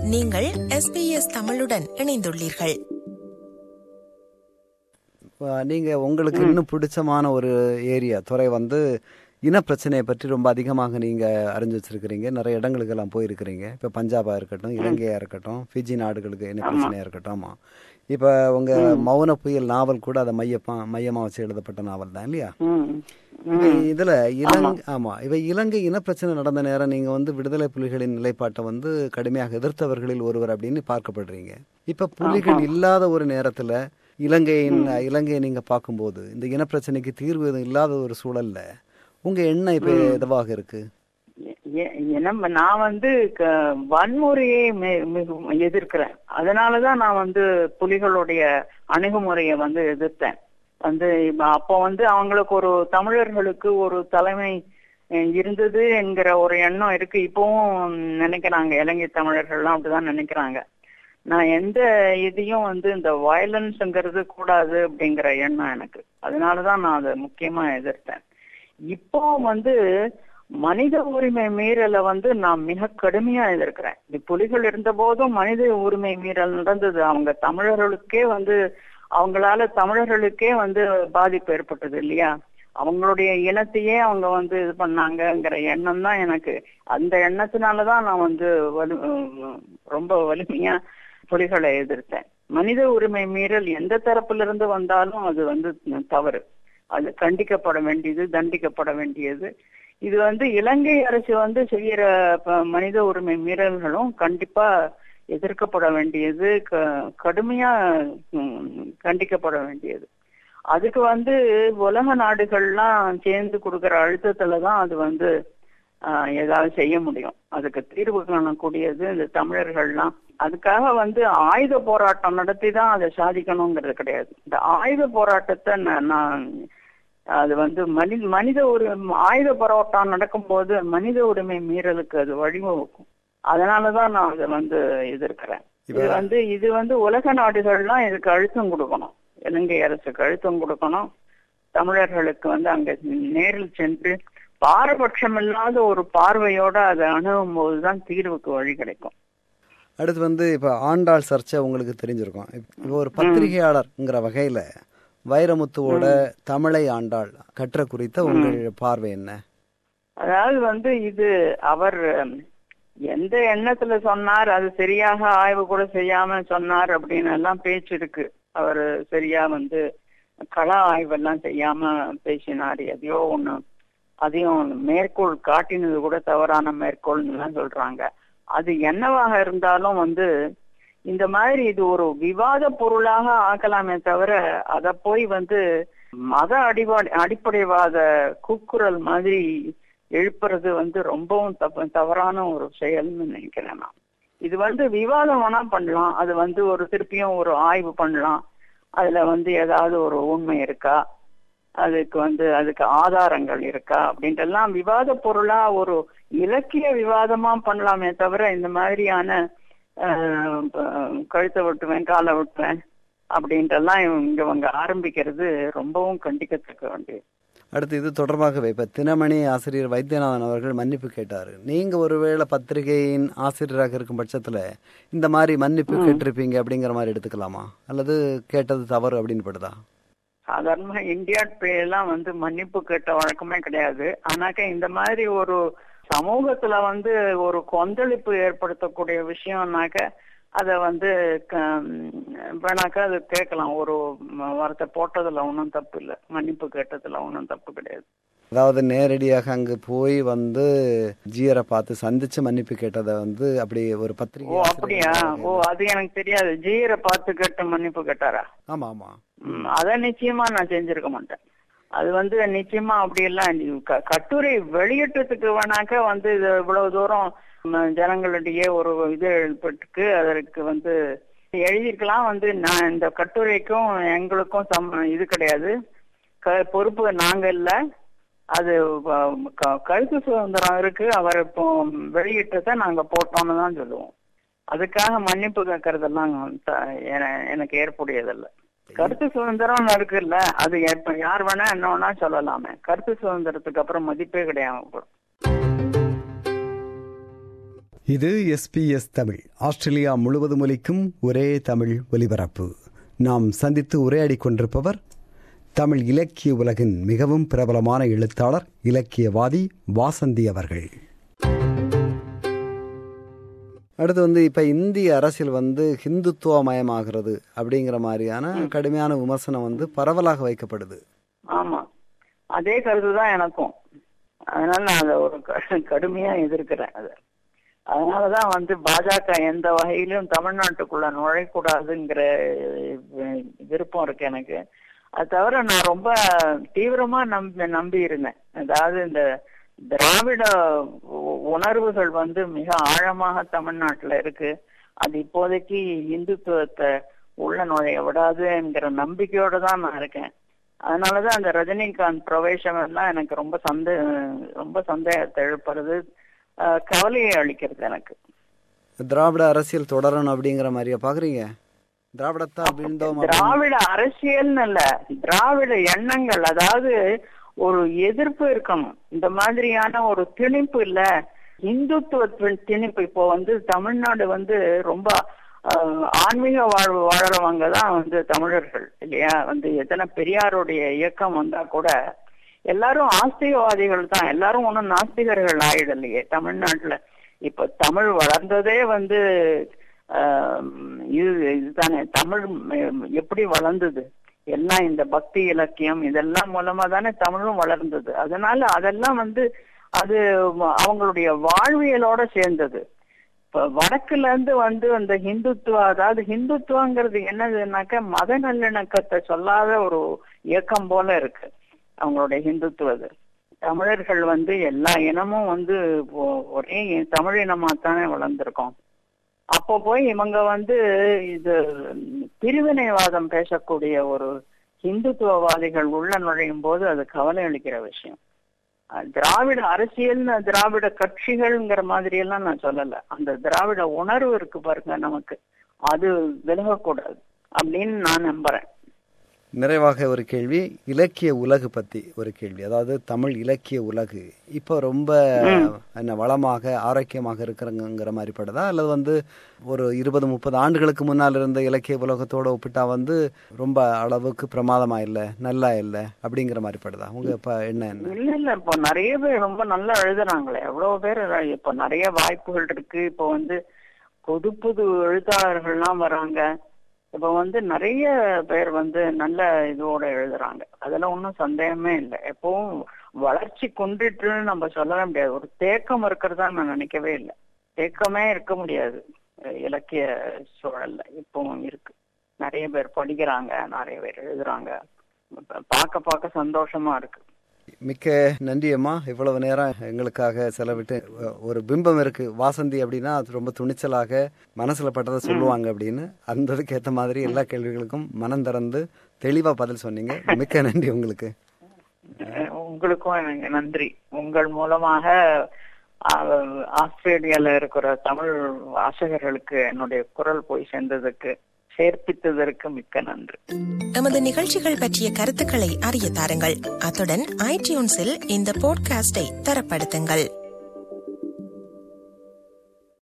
நீங்கள் எஸ்பிஎஸ் தமிழுடன் இணைந்துள்ளீர்கள் அஹ் நீங்க உங்களுக்கு இன்னும் பிடிச்சமான ஒரு ஏரியா துறை வந்து இனப்பிரச்சனையை பற்றி ரொம்ப அதிகமாக நீங்க அறிஞ்சு வச்சிருக்கிறீங்க நிறைய இடங்களுக்கு எல்லாம் போயிருக்கிறீங்க இப்ப பஞ்சாபா இருக்கட்டும் இலங்கையா இருக்கட்டும் ஃபிஜி நாடுகளுக்கு இன பிரச்சனையா இருக்கட்டும் ஆமா இப்ப உங்க மௌன புயல் நாவல் கூட அதை மையப்பா மையமா வச்சு எழுதப்பட்ட நாவல் தான் இல்லையா ம். இப்ப இதுல இலங்கை ஆமா இவ இலங்கை இனப்பிரச்சனை நடந்த நேரம் நீங்க வந்து விடுதலை புலிகளின் நிலைப்பாட்டை வந்து கடுமையாக எதிர்த்தவர்களில் ஒருவர் அப்படின்னு பார்க்கப்படுறீங்க இப்ப புலிகள் இல்லாத ஒரு நேரத்துல இலங்கையின் இலங்கையை நீங்க பார்க்கும்போது இந்த இனப்பிரச்சனைக்கு தீர்வு எதுவும் இல்லாத ஒரு சூழல்ல உங்க எண்ணம் இப்ப எதுவாக இருக்கு எ- எ- நம்ம நான் வந்து க- வன்முறையை மி- மிகவும் எதிர்க்கிறேன் அதனாலதான் நான் வந்து புலிகளுடைய அணுகுமுறையை வந்து எதிர்த்தேன் வந்து இப்ப அப்போ வந்து அவங்களுக்கு ஒரு தமிழர்களுக்கு ஒரு தலைமை அஹ், இருந்தது என்கிற ஒரு எண்ணம் இருக்கு இப்பவும் நினைக்கிறாங்க இலங்கை தமிழர்கள்லாம் அப்படிதான் நினைக்கிறாங்க நான் எந்த இதையும் வந்து இந்த வயலன்ஸ்ங்கிறது கூடாது அப்படிங்கிற எண்ணம் எனக்கு அதனாலதான் நான் அதை முக்கியமா எதிர்த்தேன் இப்போ வந்து மனித உரிமை மீறலை வந்து நான் மிக கடுமையா எதிர்க்கிறேன் இது புலிகள் இருந்த போதும் மனித உரிமை மீறல் நடந்தது அவங்க தமிழர்களுக்கே வந்து அவங்களால தமிழர்களுக்கே வந்து பாதிப்பு ஏற்பட்டது இல்லையா அவங்களுடைய இனத்தையே அவங்க வந்து இது பண்ணாங்கங்கிற எண்ணம் தான் எனக்கு அந்த எண்ணத்தினாலதான் நான் வந்து வலு உம் ரொம்ப வலிமையா புலிகளை எதிர்த்தேன் மனித உரிமை மீறல் எந்த தரப்புல இருந்து வந்தாலும் அது வந்து தவறு அது கண்டிக்கப்பட வேண்டியது தண்டிக்கப்பட வேண்டியது இது வந்து இலங்கை அரசு வந்து செய்யற ப- மனித உரிமை மீறல்களும் கண்டிப்பா எதிர்க்கப்பட வேண்டியது க- கடுமையா ம், கண்டிக்கப்பட வேண்டியது அதுக்கு வந்து உலக நாடுகள்லாம் சேர்ந்து கொடுக்கிற அழுத்தத்துல தான் அது வந்து ஆஹ், ஏதாவது செய்ய முடியும் அதுக்கு தீர்வு காணக்கூடியது இந்த தமிழர்கள்லாம் அதுக்காக வந்து ஆயுத போராட்டம் நடத்தி தான் அதை சாதிக்கணுங்கிறது கிடையாது இந்த ஆயுத போராட்டத்தை நான் நான் அது வந்து மனித மனித ஒரு ஆயுத போராட்டம் நடக்கும்போது மனித உரிமை மீறலுக்கு அது வழிவகுக்கும் அதனாலதான் நான் அதை வந்து எதிர்க்கிறேன் இது வந்து இது வந்து உலக நாடுகள்லாம் இதுக்கு அழுத்தம் கொடுக்கணும் இலங்கை அரசுக்கு அழுத்தம் கொடுக்கணும் தமிழர்களுக்கு வந்து அங்க நேரில் சென்று பாரபட்சம் இல்லாத ஒரு பார்வையோட அதை அணுகும் போதுதான் தீர்வுக்கு வழி கிடைக்கும் அடுத்து வந்து இப்ப ஆண்டாள் சர்ச்சை உங்களுக்கு தெரிஞ்சிருக்கும் இப்போ ஒரு பத்திரிகையாளர்ங்கிற வகையில வைரமுத்துவோட தமிழை ஆண்டாள் கற்ற குறித்த உங்கள் பார்வை என்ன அதாவது வந்து இது அவர் உம், எந்த எண்ணத்துல சொன்னார் அது சரியாக ஆய்வு கூட செய்யாம சொன்னார் அப்படின்னு எல்லாம் பேச்சு இருக்கு அவர் சரியா வந்து கள ஆய்வெல்லாம் செய்யாம பேசினார் எதையோ ஒண்ணு அதையும் மேற்கோள் காட்டினது கூட தவறான மேற்கோள்னு எல்லாம் சொல்றாங்க அது என்னவாக இருந்தாலும் வந்து இந்த மாதிரி இது ஒரு விவாத பொருளாக ஆக்கலாமே தவிர அத போய் வந்து மத அடிப்படை அடிப்படைவாத கூக்குரல் மாதிரி எழுப்புறது வந்து ரொம்பவும் தப்பு தவறான ஒரு செயல்னு நினைக்கிறேன் நான் இது வந்து விவாதம் வேணா பண்ணலாம் அது வந்து ஒரு திருப்பியும் ஒரு ஆய்வு பண்ணலாம் அதுல வந்து ஏதாவது ஒரு உண்மை இருக்கா அதுக்கு வந்து அதுக்கு ஆதாரங்கள் இருக்கா அப்படின்ட்டு எல்லாம் விவாத பொருளா ஒரு இலக்கிய விவாதமா பண்ணலாமே தவிர இந்த மாதிரியான ஆஹ், ப- கழுத்தை விட்டுவேன் காலை விட்டுவேன் அப்படின்ட்டெல்லாம் இவங்க இவங்க ஆரம்பிக்கிறது ரொம்பவும் கண்டிக்கத்தக்க வேண்டியது அடுத்து இது தொடர்பாகவே இப்ப தினமணி ஆசிரியர் வைத்தியநாதன் அவர்கள் மன்னிப்பு கேட்டாரு நீங்க ஒருவேளை பத்திரிகையின் ஆசிரியராக இருக்கும் பட்சத்துல இந்த மாதிரி மன்னிப்பு கேட்டிருப்பீங்க அப்படிங்கிற மாதிரி எடுத்துக்கலாமா அல்லது கேட்டது தவறு அப்படின்னு படுதா சாதாரணமா இந்தியா டுடே எல்லாம் வந்து மன்னிப்பு கேட்ட வழக்கமே கிடையாது ஆனாக்க இந்த மாதிரி ஒரு சமூகத்துல வந்து ஒரு கொந்தளிப்பு ஏற்படுத்தக்கூடிய விஷயம்னாக்க அத வந்து க- வேணாக்கா அது கேட்கலாம் ஒரு ம- வார்த்தை போட்டதுல ஒன்றும் தப்பு இல்லை மன்னிப்பு கேட்டதுல ஒன்றும் தப்பு கிடையாது அதாவது நேரடியாக அங்கு போய் வந்து ஜியரை பார்த்து சந்திச்சு மன்னிப்பு கேட்டதை வந்து அப்படி ஒரு பத்திரிகை ஓ அப்படியா ஓ அது எனக்கு தெரியாது ஜீரை பார்த்து கேட்டு மன்னிப்பு கேட்டாரா ஆமா ஆமா ம், அத நிச்சயமா நான் செஞ்சிருக்க மாட்டேன் அது வந்து நிச்சயமா அப்படி எல்லாம் நீ க- கட்டுரை வெளியிட்டதுக்கு வேணாக்க வந்து இது இவ்வளவு தூரம் ம், ஜனங்களிடையே ஒரு இது ஏற்பட்டுக்கு அதற்கு வந்து எழுதியிருக்கலாம் வந்து நான் இந்த கட்டுரைக்கும் எங்களுக்கும் சம் இது கிடையாது க- பொறுப்பு நாங்க இல்ல அது வ- க- கருத்து சுதந்திரம் இருக்கு அவர் இப்போ வெளியிட்டதை நாங்க போட்டோம்னு தான் சொல்லுவோம் அதுக்காக மன்னிப்பு கேட்கறதெல்லாம் த- என- எனக்கு ஏற்புடையதல்ல கருத்து சுதந்திரம் இருக்குல்ல அது எப்ப யார் வேணா என்ன வேணா சொல்லலாமே கருத்து சுதந்திரத்துக்கு அப்புறம் மதிப்பே கிடையாது இது எஸ்பிஎஸ் தமிழ் ஆஸ்திரேலியா முழுவதும் ஒலிக்கும் ஒரே தமிழ் ஒலிபரப்பு நாம் சந்தித்து உரையாடி கொண்டிருப்பவர் தமிழ் இலக்கிய உலகின் மிகவும் பிரபலமான எழுத்தாளர் இலக்கியவாதி வாசந்தி அவர்கள் அடுத்து வந்து இப்ப இந்திய அரசியல் வந்து ஹிந்துத்துவமயமாகிறது அப்படிங்கிற மாதிரியான கடுமையான விமர்சனம் வந்து பரவலாக வைக்கப்படுது ஆமா அதே கருத்துதான் எனக்கும் அதனால நான் அதை ஒரு க- கடுமையா எதிர்க்கிறேன் அதை அதனாலதான் வந்து பாஜக எந்த வகையிலும் தமிழ்நாட்டுக்குள்ள நுழையக்கூடாதுங்கிற அஹ், விருப்பம் இருக்கு எனக்கு அது தவிர நான் ரொம்ப தீவிரமா நம்பி நம்பி இருந்தேன் அதாவது இந்த திராவிட உ- உணர்வுகள் வந்து மிக ஆழமாக தமிழ்நாட்டுல இருக்கு அது இப்போதைக்கு இந்துத்துவத்தை உள்ள நுழைய விடாதுங்கிற நம்பிக்கையோட தான் நான் இருக்கேன் அதனாலதான் அந்த ரஜினிகாந்த் பிரவேசம் எல்லாம் எனக்கு ரொம்ப சந்தே ரொம்ப சந்தேகத்தை எழுப்புறது அஹ், கவலையை அளிக்கிறது எனக்கு திராவிட அரசியல் தொடரணும் அப்படிங்கிற மாதிரியா பாக்குறீங்க திராவிடத்தா வீழ்ந்தோம் அப்படின்னு- திராவிட அரசியல்னு இல்ல திராவிட எண்ணங்கள் அதாவது ஒரு எதிர்ப்பு இருக்கணும் இந்த மாதிரியான ஒரு திணிப்பு இல்ல இந்துத்துவ தி- திணிப்பு இப்போ வந்து தமிழ்நாடு வந்து ரொம்ப ஆஹ், ஆன்மீக வாழ்வு வாழறவங்க தான் வந்து தமிழர்கள் இல்லையா வந்து எத்தனை பெரியாருடைய இயக்கம் வந்தா கூட எல்லாரும் ஆஸ்திகவாதிகள் தான் எல்லாரும் ஒண்ணும் நாஸ்திகர்கள் ஆயிடலையே தமிழ்நாட்டுல இப்ப தமிழ் வளர்ந்ததே வந்து ஆஹ், இது இதுதானே தமிழ் ம், எப்படி வளர்ந்தது எல்லாம் இந்த பக்தி இலக்கியம் இதெல்லாம் மூலமா தானே தமிழும் வளர்ந்தது அதனால அதெல்லாம் வந்து அது அவங்களுடைய வாழ்வியலோட சேர்ந்தது இப்ப வடக்குல இருந்து வந்து அந்த ஹிந்துத்துவ அதாவது ஹிந்துத்துவங்கிறது என்னதுன்னாக்க மத நல்லிணக்கத்தை சொல்லாத ஒரு இயக்கம் போல இருக்கு அவங்களுடைய ஹிந்துத்துவது தமிழர்கள் வந்து எல்லா இனமும் வந்து ஒ- ஒரே தமிழ் இனமா தானே வளர்ந்துருக்கோம் அப்போ போய் இவங்க வந்து இது பிரிவினைவாதம் பேசக்கூடிய ஒரு ஹிந்துத்துவவாதிகள் உள்ள நுழையும் போது அது கவலை அளிக்கிற விஷயம் அஹ் திராவிட அரசியல் திராவிட கட்சிகள்ங்கிற மாதிரி எல்லாம் நான் சொல்லல அந்த திராவிட உணர்வு இருக்கு பாருங்க நமக்கு அது விலகக்கூடாது அப்படின்னு நான் நம்புறேன் நிறைவாக ஒரு கேள்வி இலக்கிய உலகு பத்தி ஒரு கேள்வி அதாவது தமிழ் இலக்கிய உலகு இப்போ ரொம்ப என்ன வளமாக ஆரோக்கியமாக இருக்கிறங்கிற மாதிரி படுதா அல்லது வந்து ஒரு இருபது முப்பது ஆண்டுகளுக்கு முன்னால் இருந்த இலக்கிய உலகத்தோட ஒப்பிட்டா வந்து ரொம்ப அளவுக்கு பிரமாதமா இல்லை நல்லா இல்லை அப்படிங்கிற மாதிரி படுதா உங்க இப்ப என்ன என்ன இல்ல இல்ல இப்போ நிறைய பேர் ரொம்ப நல்லா எழுதுறாங்களே எவ்வளவு பேர் இப்போ நிறைய வாய்ப்புகள் இருக்கு இப்போ வந்து புது புது எழுத்தாளர்கள்லாம் வராங்க இப்போ வந்து நிறைய பேர் வந்து நல்ல இதோட எழுதுறாங்க அதுல ஒன்றும் சந்தேகமே இல்லை எப்பவும் வளர்ச்சி குன்றிட்டுன்னு நம்ம சொல்லவே முடியாது ஒரு தேக்கம் இருக்கிறதா நான் நினைக்கவே இல்லை தேக்கமே இருக்க முடியாது அஹ் இலக்கிய சூழல்ல இப்பவும் இருக்கு நிறைய பேர் படிக்கிறாங்க நிறைய பேர் எழுதுறாங்க ப- பார்க்க பார்க்க சந்தோஷமா இருக்கு மிக்க நன்றி அம்மா இவ்வளவு நேரம் எங்களுக்காக செலவிட்டு அஹ், ஒரு பிம்பம் இருக்கு வாசந்தி அப்படின்னா அது ரொம்ப துணிச்சலாக மனசுல பட்டதை சொல்லுவாங்க அப்படின்னு அந்த இதுக்கு ஏத்த மாதிரி எல்லா கேள்விகளுக்கும் மனம் திறந்து தெளிவா பதில் சொன்னீங்க மிக்க நன்றி உங்களுக்கு அஹ் உங்களுக்கும் எனக்கு நன்றி உங்கள் மூலமாக அஹ், ஆஸ்திரேலியால இருக்கிற தமிழ் வாசகர்களுக்கு என்னுடைய குரல் போய் சேர்ந்ததுக்கு சேர்ப்பித்ததற்கு மிக்க நன்றி எமது நிகழ்ச்சிகள் பற்றிய கருத்துக்களை அறிய தாருங்கள் அத்துடன் ஐடியூன்ஸில் இந்த போட்காஸ்டை தரப்படுத்துங்கள்